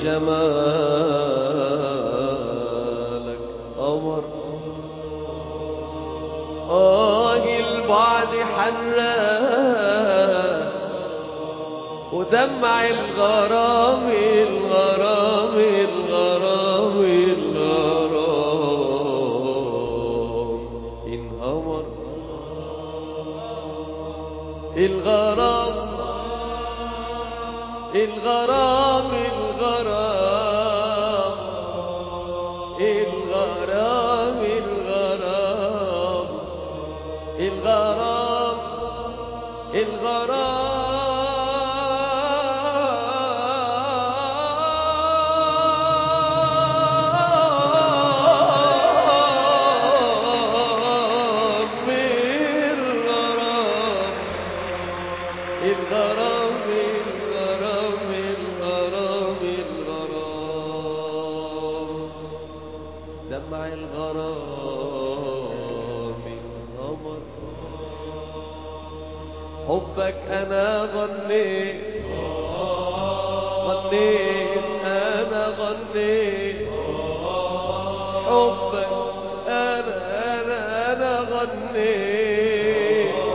جمالك قمر آه البعد حراق ودمع الغرام الغرام الغرام الغرام انهمر الغرام الغرام الغرام الغرام الغرام الغرام الغرام الغرام الغرام الغرام الغرام دمع الغرام انهمر حبك انا غنيت غنيت انا غنيت حبك انا انا انا غنيت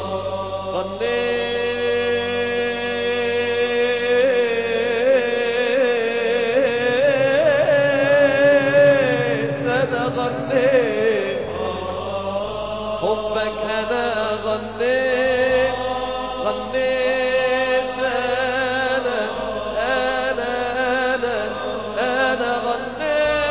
غنيت انا غنيت حبك انا غنيت غنيت انا انا انا انا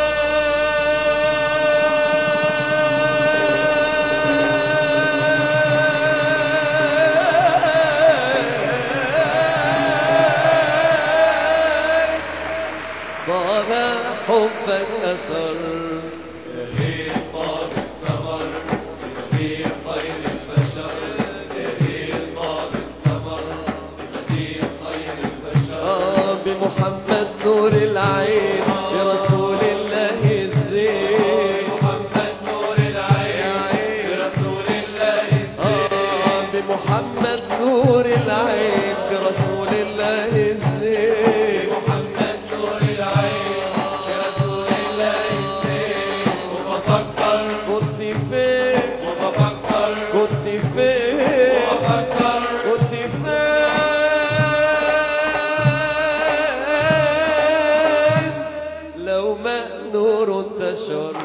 غنيت ضاع حبك اثر آه بمحمد نور العين برسول الله الزين محمد نور العين برسول الله آه بمحمد نور العين برسول الله الزين محمد نور العين برسول الله الزين وبفكر كنت فين وبفكر كنت فين وبفكر كنت فين لو ما نور انتشر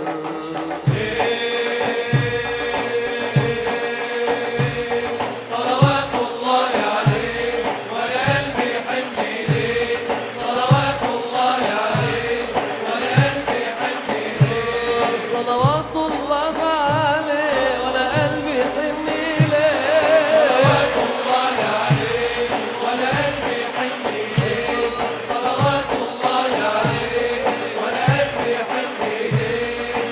صلوات الله عليه ولا قلبي حن إليه صلوات الله عليه ولا قلبي حن إليه صلوات الله عليه ولا قلبي حن إليه صلوات الله عليه ولا قلبي حن إليه صلوات الله عليه ولا قلبي حن إليه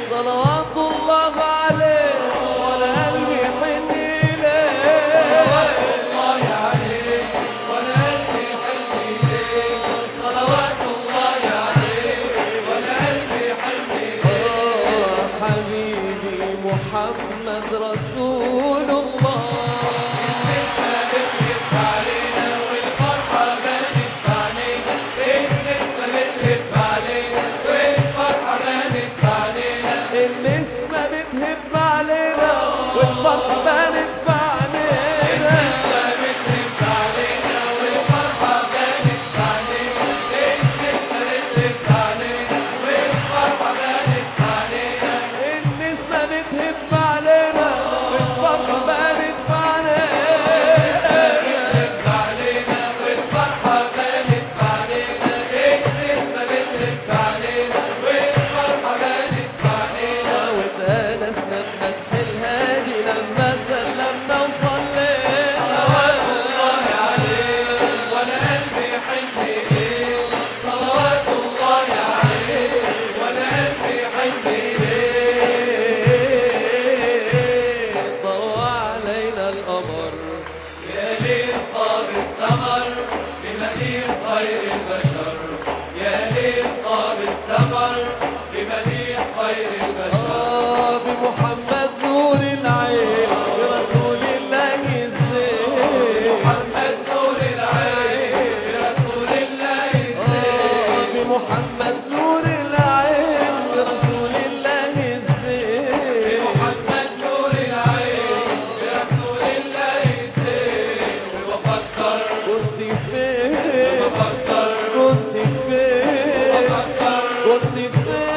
فين بفكر كنت فين بفكر كنت فين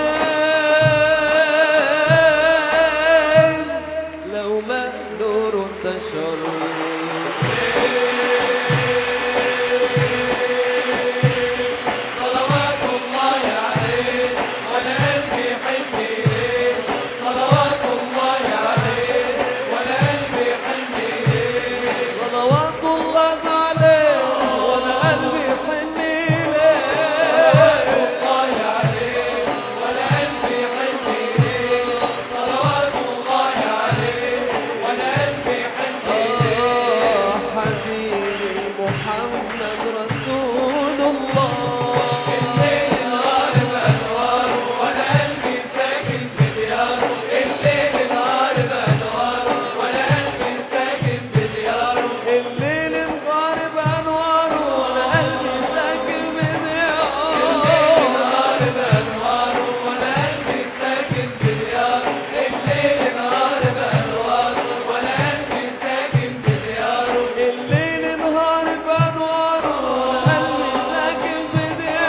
لو ما نور انتشر صلوات الله عليه وانا قلبي يحن اليه صلوات الله عليه وانا قلبي يحن اليه صلوات الله عليه وانا قلبي يحن صلوات اليه الله عليه وانا قلبي يحن اليه صلوات الله عليه وانا قلبي يحن اليه آه حبيبي محمد رسول الله الليل نهار بأنواره وانا قلبي ساكن في دياره الليل نهار بأنواره وانا قلبي ساكن في دياره الليل مغارب انواره وانا قلبي ساكن بدياره الليل نهار بأنواره وانا قلبي ساكن في دياره الليل نهار بأنواره وانا قلبي ساكن في دياره الليل نهار بانواره قلبي ساكن في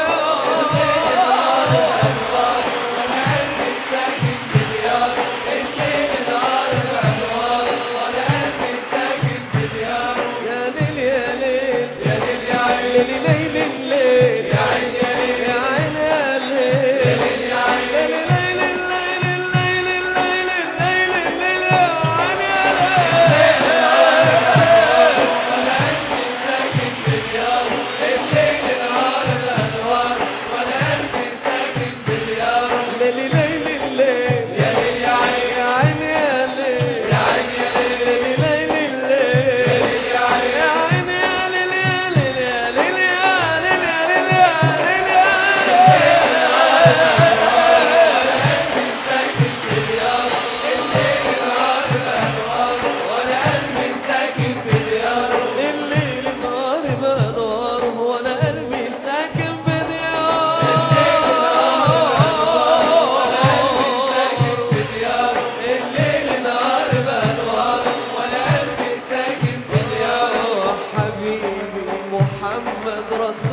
يا ليل يا ليل ليل ليل الليل يا عين يا ليل ليل ليل الليل الليل الليل الليل الليل يا عين يا ليل ليل ليل الليل يا عين يا ليل ليل ليل الليل يا عين يا ليل يا ليل يا ليل يا ليل يا ليل يا ليل الليل نهار بنار وانا قلبي ساكن بديار الليل نهار بنار وانا قلبي ساكن بديار حبيبي محمد رسول